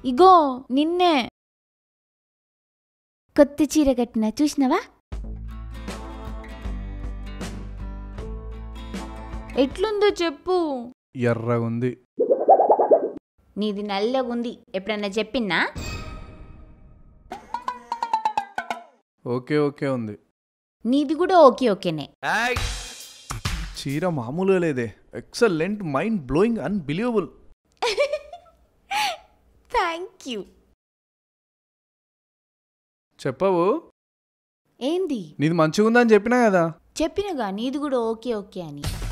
ఇగో నిన్నే కొత్త చీర కట్టిన చూసినావా ఎట్లుందో చెప్పు ఎర్రగుంది నీది నల్లగుంది ఎప్పుడన్నా చెప్పిన్నా ఓకే ఓకే ఉంది నీది కూడా ఓకే ఓకేనే చీర మామూలుగా లేదే excellent mind blowing unbelievable thank you చెప్పవు ఏంది నీది మంచిగా ఉందని చెప్పినా కదా చెప్పినగా నీది కూడా ఓకే ఓకే అని